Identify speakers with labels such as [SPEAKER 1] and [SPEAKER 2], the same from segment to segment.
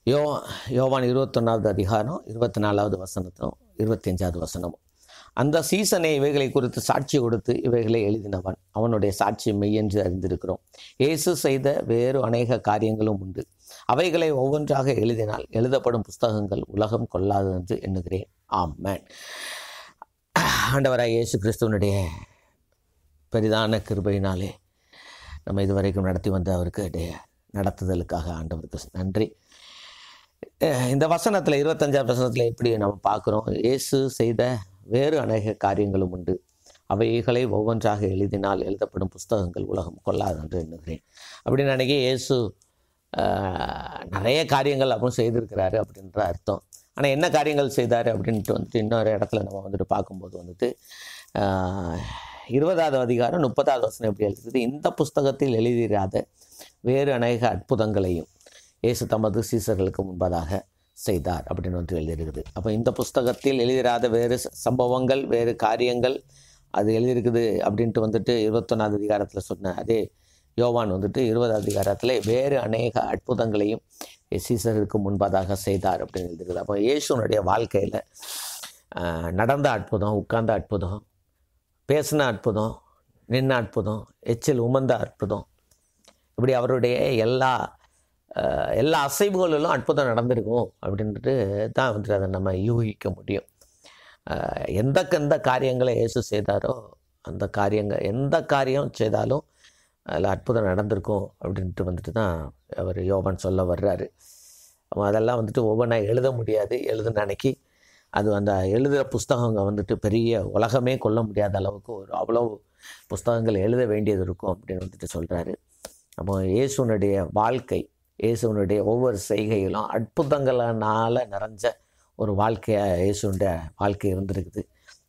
[SPEAKER 1] யோ யோவான் இருபத்தொன்னாவது அதிகாரம் இருபத்தி நாலாவது வசனத்தும் இருபத்தஞ்சாவது வசனமும் அந்த சீசனை இவைகளை குறித்து சாட்சி கொடுத்து இவைகளை எழுதினவன் அவனுடைய சாட்சி மெய்யென்று அறிந்திருக்கிறோம் இயேசு செய்த வேறு அநேக காரியங்களும் உண்டு அவைகளை ஒவ்வொன்றாக எழுதினால் எழுதப்படும் புஸ்தகங்கள் உலகம் கொள்ளாது என்று எண்ணுகிறேன் ஆம் மேன் ஆண்டவராக இயேசு கிறிஸ்துவனுடைய பெரிதான கிருபையினாலே நம்ம இதுவரைக்கும் நடத்தி வந்த அவருக்கு இடைய நடத்துதலுக்காக ஆண்டவருக்கு நன்றி அஹ் இந்த வசனத்தில் இருபத்தஞ்சாவது வசனத்தில் எப்படி நம்ம பார்க்குறோம் இயேசு செய்த வேறு அநேக காரியங்களும் உண்டு அவைகளை ஒவ்வொன்றாக எழுதினால் எழுதப்படும் புஸ்தகங்கள் உலகம் கொள்ளாது என்று எண்ணுகிறேன் அப்படின்னு அன்றைக்கி இயேசு அஹ், நிறைய காரியங்கள் அப்படின்னு செய்திருக்கிறாரு அப்படின்ற அர்த்தம் ஆனால் என்ன காரியங்கள் செய்தார் அப்படின்ட்டு வந்துட்டு இன்னொரு இடத்துல நம்ம வந்துட்டு பார்க்கும்போது வந்துட்டு அஹ், இருபதாவது அதிகாரம் முப்பதாவது வசனம் எப்படி எழுதுறது இந்த புஸ்தகத்தில் எழுதிராத வேறு அநேக அற்புதங்களையும் இயேசு தமது சீசர்களுக்கு முன்பதாக செய்தார் அப்படின்னு வந்து எழுதியிருக்குது அப்போ இந்த புஸ்தகத்தில் எழுதிராத வேறு ச- சம்பவங்கள் வேறு காரியங்கள் அது எழுதியிருக்குது அப்படின்ட்டு வந்துட்டு இருபத்தொன்னாவது அதிகாரத்தில் சொன்ன அதே யோவான் வந்துட்டு இருபது அதிகாரத்தில் வேறு அநேக அற்புதங்களையும் சீசருக்கு முன்பதாக செய்தார் அப்படின்னு எழுதியிருக்குது அப்போ இயேசுனுடைய வாழ்க்கையில் நடந்த அற்புதம் உட்கார்ந்த அற்புதம் பேசின அற்புதம் நின்ன அற்புதம் எச்சில் உமர்ந்த அற்புதம் இப்படி அவருடைய எல்லா அஹ், எல்லா அசைவுகளிலும் அற்புதம் நடந்திருக்கும் அப்படின்ட்டு தான் வந்துட்டு அதை நம்ம யூகிக்க முடியும் அஹ், எந்த எந்த காரியங்களை இயேசு செய்தாரோ அந்த காரியங்கள் எந்த காரியம் செய்தாலும் அதில் அற்புதம் நடந்திருக்கும் அப்படின்ட்டு வந்துட்டு தான் அவர் யோவான் சொல்ல வர்றாரு அவன் அதெல்லாம் வந்துட்டு ஒவ்வொன்றா எழுத முடியாது எழுதுன அன்னைக்கு அது அந்த எழுதுகிற புஸ்தகங்க வந்துட்டு பெரிய உலகமே கொள்ள முடியாத அளவுக்கு ஒரு அவ்வளோ புஸ்தகங்கள் எழுத வேண்டியது இருக்கும் அப்படின்னு வந்துட்டு சொல்கிறாரு அப்போ இயேசுனுடைய வாழ்க்கை இயேசுனுடைய ஒவ்வொரு செய்கையிலும் அற்புதங்களால் நிறைஞ்ச ஒரு வாழ்க்கையாக இயேசுடைய வாழ்க்கை இருந்திருக்குது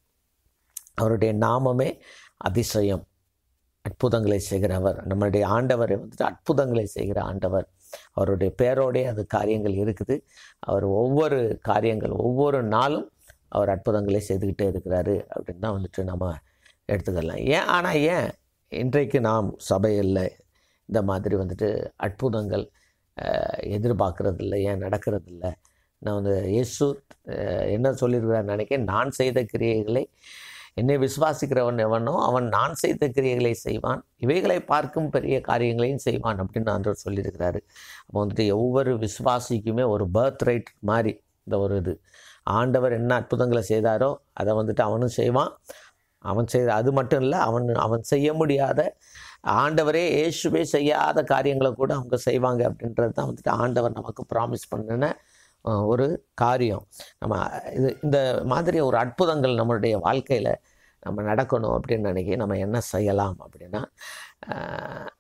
[SPEAKER 1] அவருடைய நாமமே அதிசயம் அற்புதங்களை செய்கிறவர் நம்மளுடைய ஆண்டவர் வந்துட்டு அற்புதங்களை செய்கிற ஆண்டவர் அவருடைய பேரோடே அது காரியங்கள் இருக்குது அவர் ஒவ்வொரு காரியங்கள் ஒவ்வொரு நாளும் அவர் அற்புதங்களை செய்துக்கிட்டே இருக்கிறாரு அப்படின்னு தான் வந்துட்டு நம்ம எடுத்துக்கலாம் ஏன் ஆனால் ஏன் இன்றைக்கு நாம் சபையில் இந்த மாதிரி வந்துட்டு அற்புதங்கள் அஹ், எதிர்பார்க்கறதில்ல ஏன் நடக்கிறதில்ல நான் வந்து இயேசு அஹ், என்ன சொல்லியிருக்கிறார் நினைக்கிறேன் நான் செய்த கிரியைகளை என்னை விசுவாசிக்கிறவன் எவனோ அவன் நான் செய்த கிரியைகளை செய்வான் இவைகளை பார்க்கும் பெரிய காரியங்களையும் செய்வான் அப்படின்னு ஆண்டவர் சொல்லியிருக்கிறாரு அப்போ வந்துட்டு ஒவ்வொரு விசுவாசிக்குமே ஒரு பர்த் ரைட் மாதிரி இந்த ஒரு இது ஆண்டவர் என்ன அற்புதங்களை செய்தாரோ அதை வந்துட்டு அவனும் செய்வான் அவன் செய்த அது மட்டும் இல்லை அவன் அவன் செய்ய முடியாத ஆண்டவரே இயேசுவே செய்யாத காரியங்களை கூட அவங்க செய்வாங்க அப்படின்றது தான் வந்துட்டு ஆண்டவர் நமக்கு ப்ராமிஸ் பண்ணின அஹ், ஒரு காரியம் நம்ம இது இந்த மாதிரி ஒரு அற்புதங்கள் நம்மளுடைய வாழ்க்கையில் நம்ம நடக்கணும் அப்படின்னு நினைக்க நம்ம என்ன செய்யலாம் அப்படின்னா அஹ்,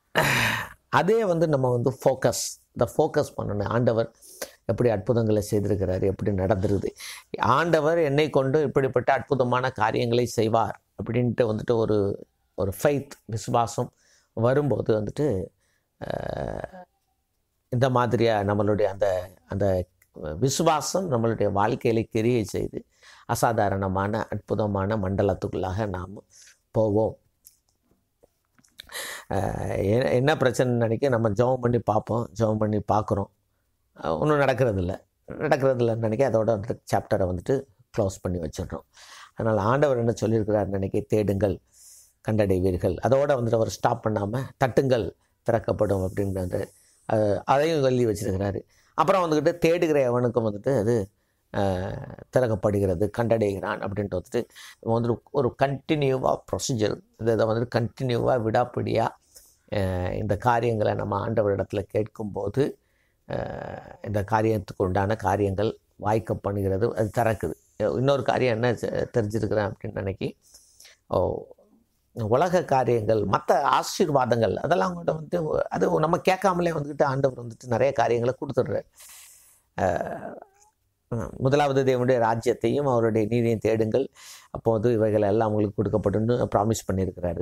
[SPEAKER 1] அதே வந்து நம்ம வந்து ஃபோக்கஸ் இந்த ஃபோக்கஸ் பண்ணணும் ஆண்டவர் எப்படி அற்புதங்களை செய்திருக்கிறாரு எப்படி நடந்துருது ஆண்டவர் என்னை கொண்டு இப்படிப்பட்ட அற்புதமான காரியங்களை செய்வார் அப்படின்ட்டு வந்துட்டு ஒரு ஒரு ஃபைத் விசுவாசம் வரும்போது வந்துட்டு அஹ், இந்த மாதிரியாக நம்மளுடைய அந்த அந்த விசுவாசம் நம்மளுடைய வாழ்க்கையில கிரியை செய்து அசாதாரணமான அற்புதமான மண்டலத்துக்குள்ளாக நாம் போவோம் அஹ் என்ன- என்ன பிரச்சனைன்னு நினைக்க நம்ம ஜெபம் பண்ணி பார்ப்போம் ஜெபம் பண்ணி பார்க்குறோம் ஒன்றும் நடக்கிறதில்ல நடக்கிறதில்லன்னு நினைக்க அதோட அந்த சாப்டரை வந்துட்டு க்ளோஸ் பண்ணி வச்சிடுறோம் அதனால் ஆண்டவர் என்ன சொல்லியிருக்கிறார் நினைக்க தேடுங்கள் கண்டடைவீர்கள் அதோட வந்துட்டு அவர் ஸ்டாப் பண்ணாமல் தட்டுங்கள் திறக்கப்படும் அப்படின்னு வந்து அஹ், அதையும் சொல்லி வச்சிருக்கிறாரு அப்புறம் வந்துக்கிட்டு தேடுகிற எவனுக்கும் வந்துட்டு அது அஹ், திறக்கப்படுகிறது கண்டடைகிறான் அப்படின்ட்டு வந்துட்டு இவன் வந்துட்டு ஒரு கண்டினியூவாக ப்ரொசீஜர் இந்த இதை வந்துட்டு கண்டினியூவாக விடாப்பிடியாக இந்த காரியங்களை நம்ம ஆண்டவரிடத்தில் கேட்கும்போது அஹ், இந்த காரியத்துக்கு உண்டான காரியங்கள் வாய்க்க பண்ணுகிறது அது திறக்குது இன்னொரு காரியம் என்ன தெ- தெரிஞ்சிருக்கிறேன் அப்படின்னு நினைக்கி ஓ உலக காரியங்கள் மற்ற ஆசீர்வாதங்கள் அதெல்லாம் கூட வந்து அது நம்ம கேட்காமலே வந்துக்கிட்டு ஆண்டவர் வந்துட்டு நிறைய காரியங்களை கொடுத்துட்றாரு அஹ் முதலாவது தேவனுடைய ராஜ்யத்தையும் அவருடைய நீதியையும் தேடுங்கள் அப்போது இவைகள் எல்லாம் உங்களுக்கு கொடுக்கப்படும்னு ப்ராமிஸ் பண்ணியிருக்கிறாரு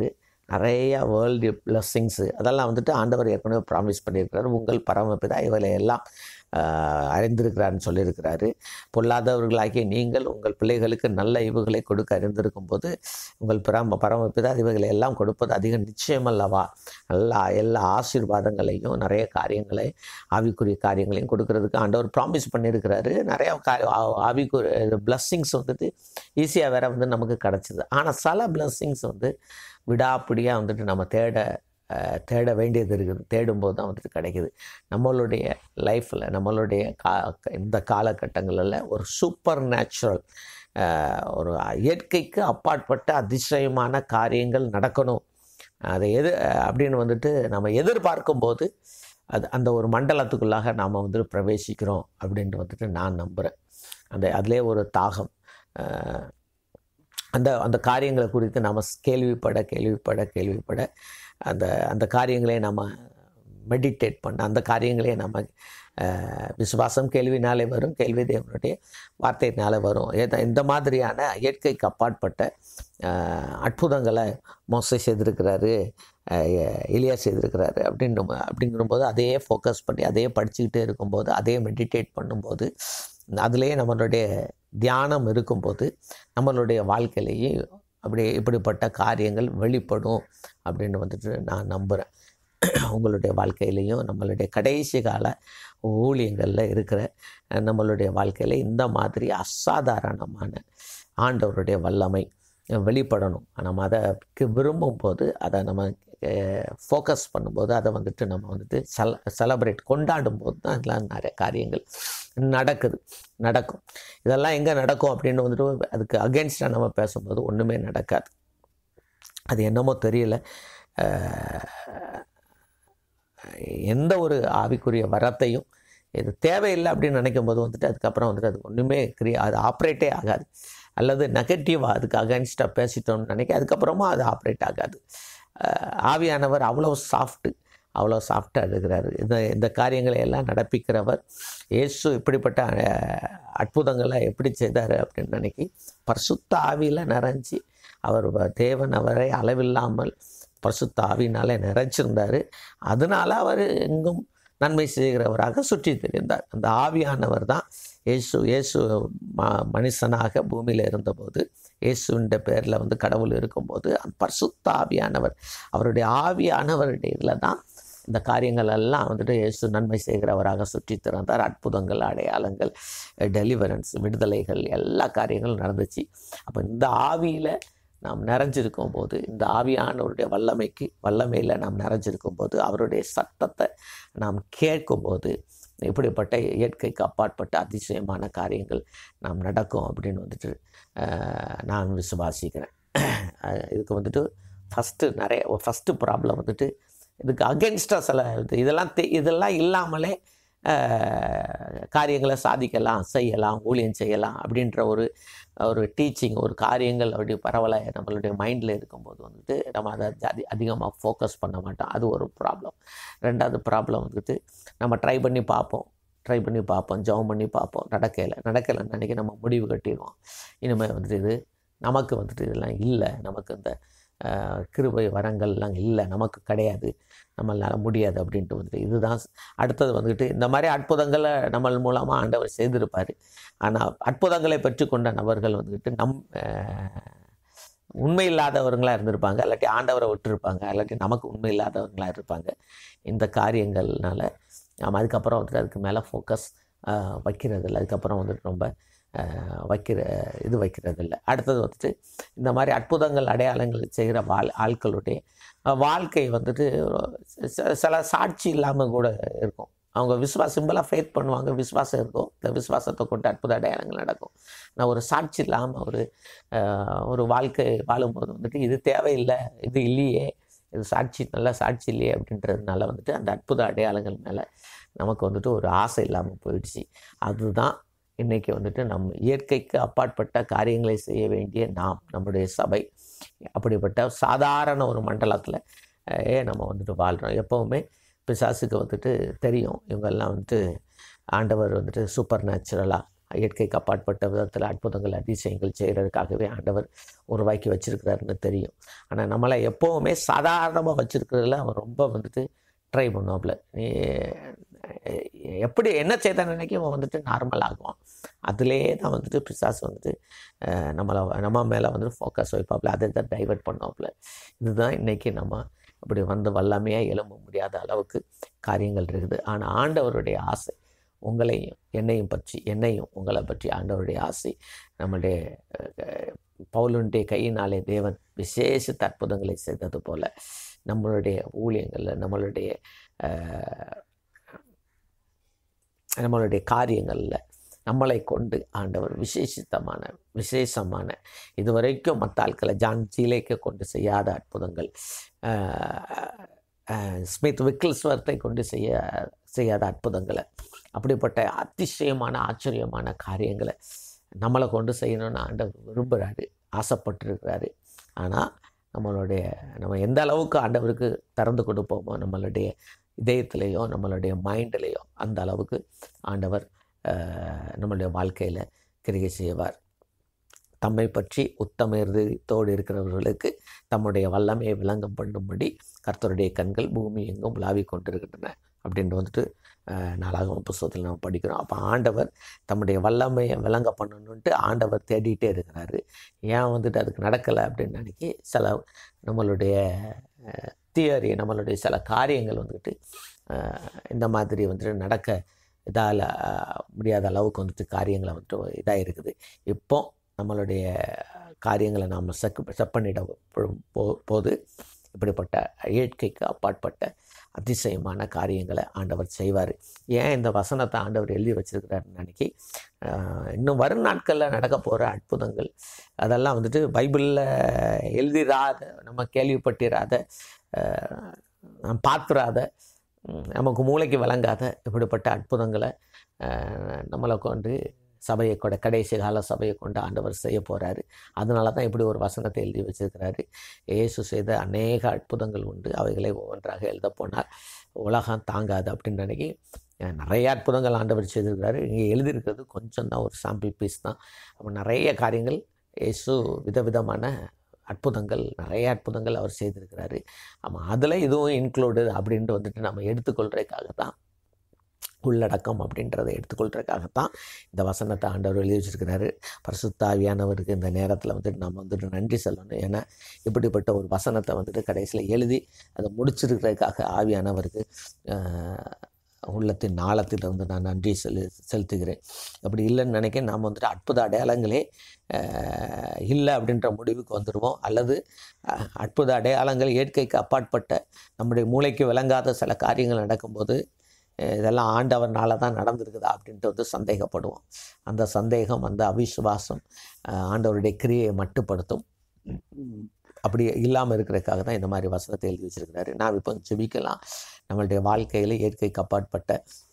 [SPEAKER 1] நிறைய வேர்ல்டு பிளஸ்ஸிங்ஸு அதெல்லாம் வந்துட்டு ஆண்டவர் ஏற்கனவே ப்ராமிஸ் பண்ணியிருக்கிறாரு உங்கள் பரமபிதா இவளை எல்லாம் ஆஹ், அறிந்திருக்கிறாருன்னு சொல்லியிருக்கிறாரு பொல்லாதவர்களாகிய நீங்கள் உங்கள் பிள்ளைகளுக்கு நல்ல ஈவுகளை கொடுக்க அறிந்திருக்கும் போது உங்கள் பரம பரமபிதா இவைகளை எல்லாம் கொடுப்பது அதிக நிச்சயமல்லவா எல்லா எல்லா ஆசீர்வாதங்களையும் நிறைய காரியங்களை ஆவிக்குரிய காரியங்களையும் கொடுக்கறதுக்கு ஆண்டவர் ப்ராமிஸ் பண்ணியிருக்கிறாரு நிறைய கா ஆ- ஆவிக்குரிய பிளஸ்ஸிங்ஸ் வந்துட்டு ஈஸியாக வேற வந்து நமக்கு கிடச்சிது ஆனால் சில பிளஸ்ஸிங்ஸ் வந்து விடாப்பிடியாக வந்துட்டு நம்ம தேட அஹ், தேட வேண்டியது இருக்குது தேடும்போது தான் வந்துட்டு கிடைக்குது நம்மளுடைய லைஃப்பில் நம்மளுடைய கா இந்த காலகட்டங்களில் ஒரு சூப்பர் நேச்சுரல் ஒரு இயற்கைக்கு அப்பாற்பட்ட அதிசயமான காரியங்கள் நடக்கணும் அதை எது அப்படின்னு வந்துட்டு நம்ம எதிர்பார்க்கும்போது அது அந்த ஒரு மண்டலத்துக்குள்ளாக நாம் வந்துட்டு பிரவேசிக்கிறோம் அப்படின்ட்டு வந்துட்டு நான் நம்புகிறேன் அந்த அதிலே ஒரு தாகம் அஹ், அந்த அந்த காரியங்களை குறித்து நாம் கேள்விப்பட கேள்விப்பட கேள்விப்பட அந்த அந்த காரியங்களை நம்ம மெடிடேட் பண்ண அந்த காரியங்களே நம்ம அஹ், விசுவாசம் கேள்வினாலே வரும் கேள்வி தேவனுடைய வார்த்தையினாலே வரும் ஏதா இந்த மாதிரியான இயற்கைக்கு அப்பாற்பட்ட அஹ், அற்புதங்களை மோசை செய்திருக்கிறாரு அஹ், எலியா செய்திருக்கிறாரு அப்படின்னு அப்படிங்கும்போது அதையே ஃபோக்கஸ் பண்ணி அதையே படிச்சுக்கிட்டே இருக்கும்போது அதையே மெடிடேட் பண்ணும்போது அதுலேயே நம்மளுடைய தியானம் இருக்கும்போது நம்மளுடைய வாழ்க்கையிலேயே அப்படியே இப்படிப்பட்ட காரியங்கள் வெளிப்படும் அப்படின்னு வந்துட்டு நான் நம்புகிறேன் உங்களுடைய வாழ்க்கையிலையும் நம்மளுடைய கடைசி கால ஊழியங்களில் இருக்கிற அஹ், நம்மளுடைய வாழ்க்கையில் இந்த மாதிரி அசாதாரணமான ஆண்டவருடைய வல்லமை அஹ், வெளிப்படணும் நம்ம அதை கு- விரும்பும் போது அதை நம்ம ஃபோக்கஸ் பண்ணும்போது அதை வந்துட்டு நம்ம வந்துட்டு செல செலப்ரேட் கொண்டாடும் போது தான் இதெல்லாம் நிறைய காரியங்கள் நடக்குது நடக்கும் இதெல்லாம் எங்கே நடக்கும் அப்படின்னு வந்துட்டு அதுக்கு அகேன்ஸ்டாக நம்ம பேசும்போது ஒன்றுமே நடக்காது அது என்னமோ தெரியல அஹ், எந்த ஒரு ஆவிக்குரிய வரத்தையும் இது தேவையில்லை அப்படின்னு நினைக்கும் போது வந்துட்டு அதுக்கப்புறம் வந்துட்டு அது ஒன்றுமே கிரியா அது ஆப்ரேட்டே ஆகாது அல்லது நெகட்டிவாக அதுக்கு அகேன்ஸ்டாக பேசிட்டோம்னு நினைக்க அதுக்கப்புறமா அது ஆப்ரேட் ஆகாது அஹ், ஆவியானவர் அவ்வளோ சாஃப்ட்டு அவ்வளோ சாஃப்டாக இருக்கிறாரு இந்த இந்த காரியங்களை எல்லாம் நடப்பிக்கிறவர் இயேசு இப்படிப்பட்ட அஹ், அற்புதங்களை எப்படி செய்தார் அப்படின்னு நினைக்கி பரிசுத்த ஆவியில் நிறைஞ்சி அவர் வ- தேவன் அவரை அளவில்லாமல் பரிசுத்த ஆவியினாலே நிறைச்சிருந்தார் அதனால அவர் எங்கும் நன்மை செய்கிறவராக சுற்றி திரிந்தார் அந்த ஆவியானவர் தான் இயேசு இயேசு ம மனுஷனாக பூமியில் இருந்தபோது இயேசுன்ற பேரில் வந்து கடவுள் இருக்கும்போது அந்த பரிசுத்த ஆவியானவர் அவருடைய ஆவியானவருடைய இதில் தான் இந்த காரியங்கள் எல்லாம் வந்துட்டு இயேசு நன்மை செய்கிறவராக சுற்றி திறந்தார் அற்புதங்கள் அடையாளங்கள் டெலிவரன்ஸ் விடுதலைகள் எல்லா காரியங்களும் நடந்துச்சு அப்போ இந்த ஆவியில் நாம் நிறைஞ்சிருக்கும் போது இந்த ஆவியானவருடைய வல்லமைக்கு வல்லமையில் நாம் நிறைஞ்சிருக்கும் போது அவருடைய சத்தத்தை நாம் கேட்கும்போது இப்படிப்பட்ட இயற்கைக்கு அப்பாற்பட்ட அதிசயமான காரியங்கள் நாம் நடக்கும் அப்படின்னு வந்துட்டு அஹ், நான் விசுவாசிக்கிறேன் அஹ், இதுக்கு வந்துட்டு ஃபஸ்ட்டு நிறைய ஃபஸ்ட்டு ப்ராப்ளம் வந்துட்டு இதுக்கு அகென்ஸ்டாக சில இது இதெல்லாம் தெ இதெல்லாம் இல்லாமலே அஹ், காரியங்களை சாதிக்கலாம் செய்யலாம் ஊழியம் செய்யலாம் அப்படின்ற ஒரு ஒரு டீச்சிங் ஒரு காரியங்கள் அப்படி பரவலாக நம்மளுடைய மைண்டில் இருக்கும்போது வந்துட்டு நம்ம அதை அதி அதிகமாக ஃபோக்கஸ் பண்ண மாட்டோம் அது ஒரு ப்ராப்ளம் ரெண்டாவது ப்ராப்ளம் வந்துட்டு நம்ம ட்ரை பண்ணி பார்ப்போம் ட்ரை பண்ணி பார்ப்போம் ஜெபம் பண்ணி பார்ப்போம் நடக்கலை நடக்கலைன்னு நினைக்க நம்ம முடிவு கட்டிடுவோம் இனிமேல் வந்துட்டு இது நமக்கு வந்துட்டு இதெல்லாம் இல்லை நமக்கு இந்த அஹ், கிருபை வரங்கள்லாம் இல்லை நமக்கு கிடையாது நம்மளால் முடியாது அப்படின்ட்டு வந்துட்டு இதுதான் ஸ்- அடுத்தது வந்துட்டு இந்த மாதிரி அற்புதங்களை நம்ம மூலமாக ஆண்டவர் செய்திருப்பார் ஆனால் அற்புதங்களை பெற்றுக்கொண்ட நபர்கள் வந்துட்டு நம் அஹ், உண்மை இல்லாதவர்களாக இருந்திருப்பாங்க இல்லாட்டி ஆண்டவரை விட்டுருப்பாங்க இல்லாட்டி நமக்கு உண்மை இல்லாதவங்களாக இருப்பாங்க இந்த காரியங்கள்னால நம்ம அதுக்கப்புறம் வந்துட்டு அதுக்கு மேலே ஃபோக்கஸ் வைக்கிறது இல்லை அதுக்கப்புறம் வந்துட்டு ரொம்ப அஹ், வைக்கிற இது வைக்கிறது இல்லை அடுத்தது வந்துட்டு இந்த மாதிரி அற்புதங்கள் அடையாளங்கள் செய்கிற வாழ் ஆட்களுடைய அஹ், வாழ்க்கை வந்துட்டு ச- சில சாட்சி இல்லாமல் கூட இருக்கும் அவங்க விஸ்வாச சிம்பிளாக ஃபேத் பண்ணுவாங்க விசுவாசம் இருக்கும் இந்த விசுவாசத்தை கொண்டு அற்புத அடையாளங்கள் நடக்கும் நான் ஒரு சாட்சி இல்லாமல் ஒரு அஹ், ஒரு வாழ்க்கை வாழும்போது வந்துட்டு இது தேவையில்லை இது இல்லையே இது சாட்சி நல்ல சாட்சி இல்லையே அப்படின்றதுனால வந்துட்டு அந்த அற்புத அடையாளங்கள் மேலே நமக்கு வந்துட்டு ஒரு ஆசை இல்லாமல் போயிடுச்சு அதுதான் இன்றைக்கி வந்துட்டு நம் இயற்கைக்கு அப்பாற்பட்ட காரியங்களை செய்ய வேண்டிய நாம் நம்முடைய சபை அப்படிப்பட்ட சாதாரண ஒரு மண்டலத்தில் ஏ நம்ம வந்துட்டு வாழ்கிறோம் எப்போவுமே பிசாசுக்கு வந்துட்டு தெரியும் இவங்கெல்லாம் வந்துட்டு ஆண்டவர் வந்துட்டு சூப்பர் நேச்சுரலாக இயற்கைக்கு அப்பாற்பட்ட விதத்தில் அற்புதங்கள் அதிசயங்கள் செய்கிறதுக்காகவே ஆண்டவர் உருவாக்கி வச்சிருக்கிறாருன்னு தெரியும் ஆனால் நம்மளை எப்போவுமே சாதாரணமாக வச்சிருக்கிறதுல அவன் ரொம்ப வந்துட்டு ட்ரை பண்ணுவாப்புல நீ எப்படி என்ன செய்த நினைக்கும் அவன் வந்துட்டு நார்மல் ஆகுவான் அதிலே தான் வந்துட்டு பிசாசு வந்துட்டு அஹ், நம்மளை நம்ம மேலே வந்துட்டு ஃபோக்கஸ் வைப்பாப்புல அதை தான் டைவர்ட் பண்ணுவாப்புல இதுதான் இன்றைக்கி நம்ம அப்படி வந்து வல்லமையாக எழும்ப முடியாத அளவுக்கு காரியங்கள் இருக்குது ஆனால் ஆண்டவருடைய ஆசை உங்களையும் என்னையும் பற்றி என்னையும் உங்களை பற்றி ஆண்டவருடைய ஆசை நம்மளுடைய அஹ், பவுலுடைய கையினாலே தேவன் விசேஷ அற்புதங்களை செய்தது போல நம்மளுடைய ஊழியங்களில் நம்மளுடைய அஹ், நம்மளுடைய காரியங்களில் நம்மளை கொண்டு ஆண்டவர் விசேஷித்தமான விசேஷமான இதுவரைக்கும் மற்ற ஆட்களை ஜான் சீலைக்கு கொண்டு செய்யாத அற்புதங்கள் அஹ், அஹ், ஸ்மித் விக்கில்ஸ்வர்த்தை கொண்டு செய்ய செய்யாத அற்புதங்களை அப்படிப்பட்ட அதிசயமான ஆச்சரியமான காரியங்களை நம்மளை கொண்டு செய்யணும்னு ஆண்டவர் விரும்புகிறாரு ஆசைப்பட்டிருக்கிறாரு ஆனால் நம்மளுடைய நம்ம எந்த அளவுக்கு ஆண்டவருக்கு திறந்து கொடுப்போமோ நம்மளுடைய இதயத்திலேயோ நம்மளுடைய மைண்டிலேயோ அந்த அளவுக்கு ஆண்டவர் அஹ், நம்மளுடைய வாழ்க்கையில் கிரிகை செய்வார் தம்மை பற்றி உத்தம இருதயத்தோடு இருக்கிறவர்களுக்கு தம்முடைய வல்லமையை விளங்கம் பண்ணும்படி கர்த்தருடைய கண்கள் பூமி எங்கும் உலாவிக் கொண்டிருக்கின்றன அப்படின்ட்டு வந்துட்டு அஹ், நாளாகம புஸ்தகத்தில் நம்ம படிக்கிறோம் அப்போ ஆண்டவர் தம்முடைய வல்லமையை விளங்க பண்ணணுன்ட்டு ஆண்டவர் தேடிட்டே இருக்கிறாரு ஏன் வந்துட்டு அதுக்கு நடக்கலை அப்படின்னு நினைக்கி சில நம்மளுடைய தியரி நம்மளுடைய சில காரியங்கள் வந்துட்டு அஹ், இந்த மாதிரி வந்துட்டு நடக்க இதால் முடியாத அளவுக்கு வந்துட்டு காரியங்களை வந்துட்டு இதாக இருக்குது இப்போ நம்மளுடைய காரியங்களை நாம் செக் செக் பண்ணிட போ போது இப்படிப்பட்ட இயற்கைக்கு அப்பாற்பட்ட அதிசயமான காரியங்களை ஆண்டவர் செய்வார் ஏன் இந்த வசனத்தை ஆண்டவர் எழுதி வச்சிருக்கிறாருன்னு நினைக்கி ஆஹ், இன்னும் வரும் நாட்களில் நடக்க போகிற அற்புதங்கள் அதெல்லாம் வந்துட்டு பைபிளில் எழுதிராத நம்ம கேள்விப்பட்டிராத ஆஹ், நாம் பார்த்துராத ம், நமக்கு மூளைக்கு விளங்காத இப்படிப்பட்ட அற்புதங்களை ஆஹ், நம்மளை கொண்டு சபையை கொண்ட கடைசி கால சபையை கொண்டு ஆண்டவர் செய்ய போகிறாரு அதனால தான் இப்படி ஒரு வசனத்தை எழுதி வச்சிருக்கிறாரு இயேசு செய்த அநேக அற்புதங்கள் உண்டு அவைகளை ஒவ்வொன்றாக எழுத போனால் உலகம் தாங்காது அப்படின்னு நினைக்கி அஹ், நிறைய அற்புதங்கள் ஆண்டவர் செய்திருக்கிறாரு இங்கே எழுதியிருக்கிறது கொஞ்சம் தான் ஒரு சாம்பிள் பீஸ் தான் அப்போ நிறைய காரியங்கள் இயேசு விதவிதமான அற்புதங்கள் நிறைய அற்புதங்கள் அவர் செய்திருக்கிறாரு ஆமாம் அதில் இதுவும் இன்க்ளூடு அப்படின்ட்டு வந்துட்டு நம்ம எடுத்துக்கொள்றதுக்காக தான் உள்ளடக்கம் அப்படின்றத எடுத்துக்கொள்றதுக்காகத்தான் இந்த வசனத்தை ஆண்டவர் எழுதி வச்சிருக்கிறாரு பரிசுத்தாவியானவருக்கு இந்த நேரத்தில் வந்துட்டு நம்ம வந்துட்டு நன்றி சொல்லணும் ஏன்னா இப்படிப்பட்ட ஒரு வசனத்தை வந்துட்டு கடைசியில் எழுதி அதை முடிச்சிருக்கிறதுக்காக ஆவியானவருக்கு ஆஹ், உள்ளத்தின் ஆழத்திலிருந்து நான் நன்றி செலு செலுத்துகிறேன் அப்படி இல்லைன்னு நினைக்க நாம் வந்துட்டு அற்புத அடையாளங்களே ஆஹ், இல்லை அப்படின்ற முடிவுக்கு வந்துடுவோம் அல்லது அஹ், அற்புத அடையாளங்கள் இயற்கைக்கு அப்பாற்பட்ட நம்முடைய மூளைக்கு விளங்காத சில காரியங்கள் நடக்கும்போது அஹ், இதெல்லாம் ஆண்டவர்னால தான் நடந்திருக்குதா அப்படின்ட்டு வந்து சந்தேகப்படுவோம் அந்த சந்தேகம் அந்த அவிசுவாசம் அஹ், ஆண்டவருடைய கிரியையை மட்டுப்படுத்தும் அப்படி இல்லாமல் இருக்கிறதுக்காக தான் இந்த மாதிரி வசனத்தை எழுதி வச்சிருக்கிறாரு நாம் இப்போ ஜெபிக்கலாம் நம்மளுடைய வாழ்க்கையில் இயற்கைக்கு அப்பாற்பட்ட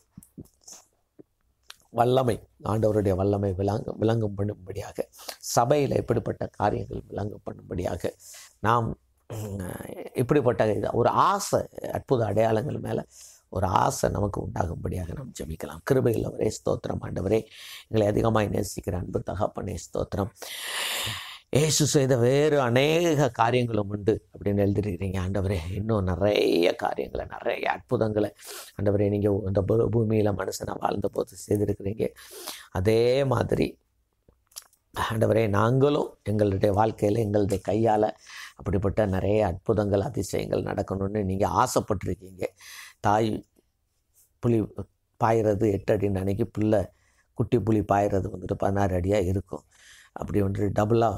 [SPEAKER 1] வல்லமை ஆண்டவருடைய வல்லமை விளங்க விளங்கும் பண்ணும்படியாக சபையில் எப்படிப்பட்ட காரியங்கள் விளங்கும் பண்ணும்படியாக நாம் உம், இப்படிப்பட்ட இது- ஒரு ஆசை அற்புத அடையாளங்கள் மேலே ஒரு ஆசை நமக்கு உண்டாகும்படியாக நாம் ஜெபிக்கலாம் கிருபையில் ஒரே ஸ்தோத்திரம் ஆண்டவரே எங்களை அதிகமாக நேசிக்கிற அன்பு தகப்பனே ஸ்தோத்திரம் இயேசு செய்த வேறு அநேக காரியங்களும் உண்டு அப்படின்னு எழுதிருக்கிறீங்க ஆண்டவரே இன்னும் நிறைய காரியங்களை நிறைய அற்புதங்களை ஆண்டவரே நீங்கள் இந்த பூ- பூமியில மனுஷனை வாழ்ந்தபோது செய்திருக்கிறீங்க அதே மாதிரி ஆண்டவரே நாங்களும் எங்களுடைய வாழ்க்கையில் எங்களுடைய கையால் அப்படிப்பட்ட நிறைய அற்புதங்கள் அதிசயங்கள் நடக்கணும்னு நீங்கள் ஆசைப்பட்டிருக்கீங்க தாய் புலி பாயிறது எட்டு அடி அன்னைக்கு புல்லை குட்டி புலி பாயிறது வந்துட்டு பதினாறு அடியாக இருக்கும் அப்படி வந்துட்டு டபுளாக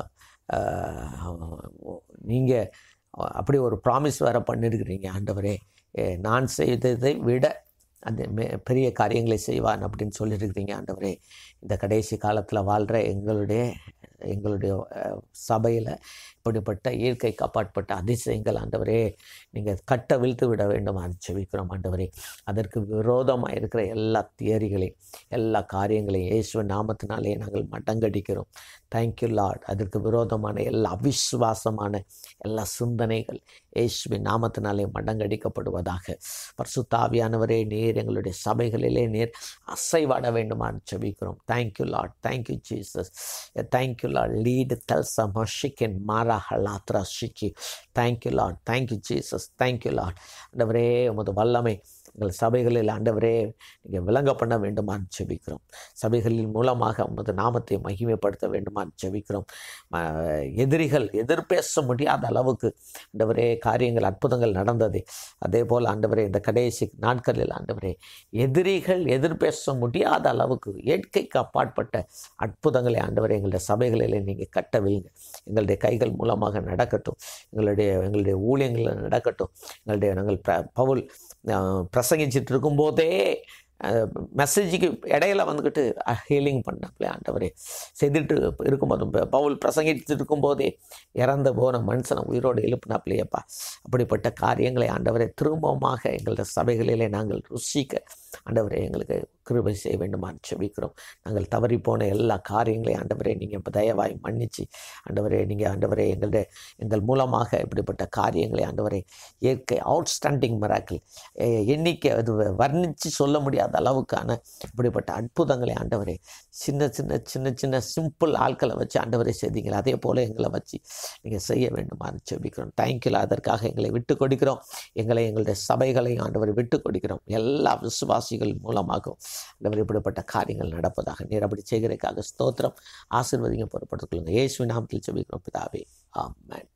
[SPEAKER 1] நீங்கள் அப்படி ஒரு ப்ராமிஸ் வேறு பண்ணியிருக்கிறீங்க ஆண்டவரே அஹ், நான் செய்ததை விட அந்த மே பெரிய காரியங்களை செய்வான் அப்படின்னு சொல்லியிருக்கிறீங்க ஆண்டவரே இந்த கடைசி காலத்தில் வாழ்கிற எங்களுடைய எங்களுடைய சபையில் அப்படிப்பட்ட இயற்கைக்கு அப்பாற்பட்ட அதிசயங்கள் ஆண்டவரே நீங்கள் கட்ட வீழ்த்து விட வேண்டும் செபிக்கிறோம் ஆண்டவரே அதற்கு விரோதமாக இருக்கிற எல்லா தியரிகளையும் எல்லா காரியங்களையும் இயேசுவின் நாமத்தினாலே நாங்கள் மடங்கடிக்கிறோம் தேங்க்யூ லார்ட் அதற்கு விரோதமான எல்லா அவிசுவாசமான எல்லா சிந்தனைகள் இயேசுவின் நாமத்தினாலே மடங்கடிக்கப்படுவதாக பரிசுத்தாவியானவரே நீர் எங்களுடைய சபைகளிலே நீர் அசைவாட வேண்டுமான்னு செபிக்கிறோம் thank you Lord thank you Jesus thank you Lord லீடு தல்சா மஷிக்கன் மாரா ஹலாத்ரா ஷிக்கி thank you Lord thank you Jesus thank you Lord ஆண்டவரே உமது வல்லமை எங்கள் சபைகளில் ஆண்டவரே நீங்கள் விளங்க பண்ண வேண்டுமான்னு செபிக்கிறோம் சபைகளின் மூலமாக உமது நாமத்தை மகிமைப்படுத்த வேண்டுமான்னு செபிக்கிறோம் ம- எதிரிகள் எதிர்பேச முடியாத அளவுக்கு ஆண்டவரே காரியங்கள் அற்புதங்கள் நடந்தது அதே போல் ஆண்டவரே இந்த கடைசி நாட்களில் ஆண்டவரே எதிரிகள் எதிர்பேச முடியாத அளவுக்கு இயற்கைக்கு அப்பாற்பட்ட அற்புதங்களை ஆண்டவரே எங்களுடைய சபைகளில் நீங்கள் கட்டவில்லை எங்களுடைய கைகள் மூலமாக நடக்கட்டும் எங்களுடைய எங்களுடைய ஊழியங்களில் நடக்கட்டும் எங்களுடைய நாங்கள் ப- பவுல் அஹ், பிரசங்கிச்சிட்டு இருக்கும்போதே மெசேஜுக்கு இடையில வந்துக்கிட்டு ஹீலிங் பண்ணப்பலே ஆண்டவரே செய்துட்டு இருக்கும்போது ப- பவுல் பிரசங்கிட்டு இருக்கும்போதே இறந்து போன மனுஷனை உயிரோடு எழுப்பினாப்லையப்பா அப்படிப்பட்ட காரியங்களை ஆண்டவரை திரும்பமாக எங்களுடைய சபைகளிலே நாங்கள் ருசிக்க ஆண்டவரே எங்களுக்கு கிருபை செய்ய வேண்டுமான்னு செபிக்கிறோம் நாங்கள் தவறி போன எல்லா காரியங்களையும் ஆண்டவரே நீங்கள் தயவாய் மன்னிச்சு ஆண்டவரே நீங்கள் ஆண்டவரே எங்களுடைய எங்கள் மூலமாக இப்படிப்பட்ட காரியங்களை ஆண்டவரே இயற்கை அவுட்ஸ்டாண்டிங் மிராக்கிள் எண்ணிக்கை அது வர்ணித்து சொல்ல முடியாத அளவுக்கான இப்படிப்பட்ட அற்புதங்களை ஆண்டவரே சின்ன சின்ன சின்ன சின்ன சிம்பிள் ஆட்களை வச்சு ஆண்டவரே செய்தீங்களா அதே போல் எங்களை வச்சு நீங்கள் செய்ய வேண்டுமான்னு செபிக்கிறோம் தேங்க்யூல அதற்காக எங்களை விட்டு கொடுக்கிறோம் எங்களை எங்களுடைய சபைகளையும் ஆண்டவரை விட்டு கொடுக்கிறோம் எல்லா விசுவாசிகள் மூலமாகவும் ஆண்டவர் இப்படிப்பட்ட காரியங்கள் நடப்பதாக நீர் அப்படி செய்கிறதுக்காக ஸ்தோத்திரம் ஆசீர்வதிங்க பொறுப்படுத்திக் கொள்ளுங்க இயேசுவின் நாமத்தில் செபிக்கிறோம் பிதாவே ஆமென்